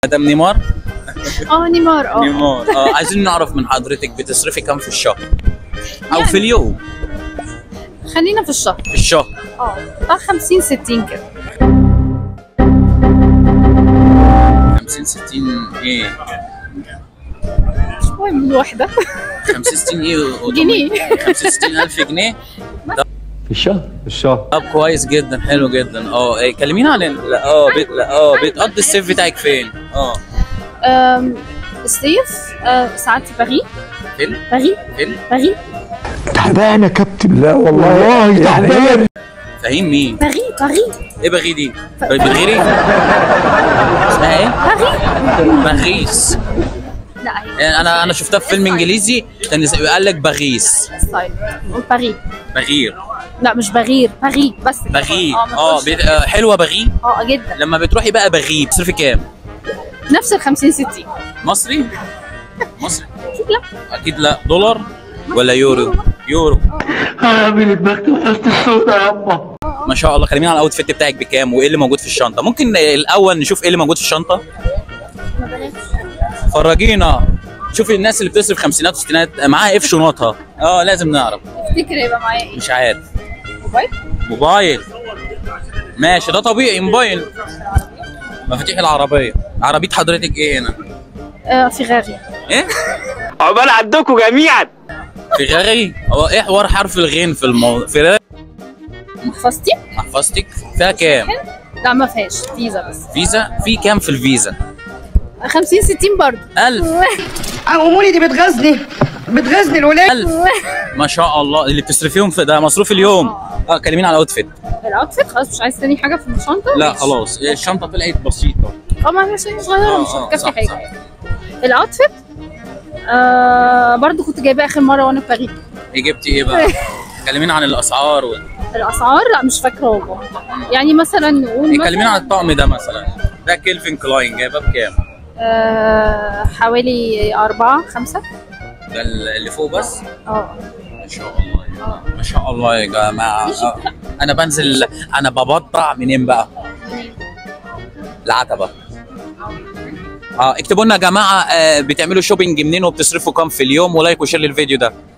مدام نيمار اه نيمار اه نيمار اه عايزين نعرف من حضرتك بتصرفي كام في الشهر او يعني- في اليوم خلينا في الشهر في الشهر اه بتاع 50 60 كده 50 60 ايه مش مهم الواحدة 50 60 ايه جنيه. 50 60 الف جنيه في الشهر في الشهر طب كويس جدا حلو جدا اه إيه، كلمينا عن ال- لا اه بيت لا اه بتقضي الصيف بتاعك فين اه أم، الصيف آه، ساعات في باريس فين باريس فين باريس تعبان يا كابتن لا والله تعبان فهيم مين باريس باريس ايه بغي دي بغيري اسمها ايه باريس بغيس لا هي يعني انا انا شفتها في فيلم انجليزي كان يس- قال لك بغيس ستايل نقول باريس بغير لا مش بغير باريس بس كده. بغي اه ما اه تقولش- بي- آه، حلوه بغي اه جدا لما بتروحي بقى بغي بتصرفي كام نفس ال 50 60 مصري مصري اكيد لا اكيد لا دولار ولا يورو يورو عامل دماغي وحسن السوداء يا اما ما شاء الله كلمينا عن الاوتفيت بتاعك بكام وايه اللي موجود في الشنطه ممكن الاول نشوف ايه اللي موجود في الشنطه ما بلاش فرجينا شوفي الناس اللي بتصرف خمسينات وستينات معاها ايه في شنطها اه لازم نعرف تفتكر يبقى معايا ايه؟ مش عارف موبايل؟ موبايل ماشي ده طبيعي موبايل مفاتيح العربيه عربيه حضرتك ايه هنا آه فيغاري ايه عقبال عندكم جميعا فيغاري هو ايه حوار حرف الغين في الموضوع فيغاري محفظتي؟ محفظتك فيها كام لا ما فيهاش فيزا بس فيزا في كام في الفيزا 50 60 برضه 1000 اموري دي بتغزني بتغزني الولاد 1000 ما شاء الله اللي بتصرفيهم في ده مصروف اليوم اه كلمينا على الاوتفيت الاوتفيت خلاص مش عايز تاني حاجه في الشنطه لا ماشي. خلاص الشنطه طلعت بسيطه اه ما هي عشان صغيره آه، مش آه، هتكفي صح، حاجه صح. يعني الاوتفيت آه برضه كنت جايباه اخر مره وانا في باريس ايه جبتي ايه بقى كلمينا عن الاسعار و... الاسعار لا مش فاكره والله يعني مثلا نقول إيه مثلا كلمينا عن الطقم ده مثلا ده كيلفين كلاين جايباه بكام آه حوالي أربعة خمسة ده اللي فوق بس اه ما شاء الله ما شاء الله يا جماعه آه. انا بنزل انا ببطع منين بقى العتبه اه اكتبوا لنا يا جماعه آه بتعملوا شوبينج منين وبتصرفوا كام في اليوم ولايك وشير للفيديو ده